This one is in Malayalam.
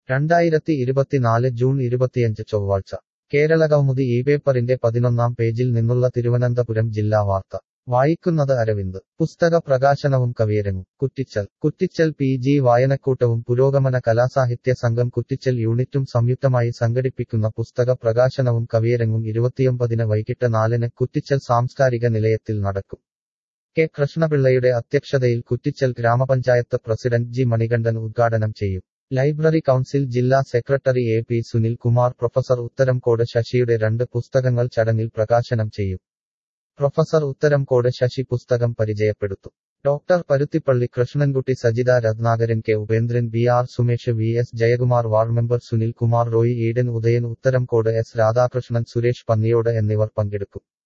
രണ്ടായിരത്തി ഇരുപത്തിനാല് ജൂൺ ഇരുപത്തിയഞ്ച് ചൊവ്വാഴ്ച കേരള കൗമുദി ഈ പേപ്പറിന്റെ പതിനൊന്നാം പേജിൽ നിന്നുള്ള തിരുവനന്തപുരം ജില്ലാ വാർത്ത വായിക്കുന്നത് അരവിന്ദ് പുസ്തക പ്രകാശനവും കവിയരങ്ങും കുറ്റിച്ചൽ കുറ്റിച്ചൽ പി ജി വായനക്കൂട്ടവും പുരോഗമന കലാസാഹിത്യ സംഘം കുറ്റിച്ചൽ യൂണിറ്റും സംയുക്തമായി സംഘടിപ്പിക്കുന്ന പുസ്തക പ്രകാശനവും കവിയരങ്ങും ഇരുപത്തിയൊമ്പതിന് വൈകിട്ട് നാലിന് കുറ്റിച്ചൽ സാംസ്കാരിക നിലയത്തിൽ നടക്കും കെ കൃഷ്ണപിള്ളയുടെ അധ്യക്ഷതയിൽ കുറ്റിച്ചൽ ഗ്രാമപഞ്ചായത്ത് പ്രസിഡന്റ് ജി മണികണ്ഠൻ ഉദ്ഘാടനം ചെയ്യും ലൈബ്രറി കൗൺസിൽ ജില്ലാ secretary A P Sunil Kumar professor Utharamkode ശശിയുടെ രണ്ട് പുസ്തകങ്ങൾ ചടങ്ങിൽ പ്രകാശനം ചെയ്യും പ്രൊഫസർ ഉത്തരംകോട് ശശി പുസ്തകം പരിചയപ്പെടുത്തും doctor Paruthippally Krishnankutty Sajitha Ratnakaran K Upendran B R Sumesh V S Jayakumar ward member Sunil Kumar Roy Eden Udayan Utharamkode S Radhakrishnan Suresh Panniyode എന്നിവർ പങ്കെടുക്കും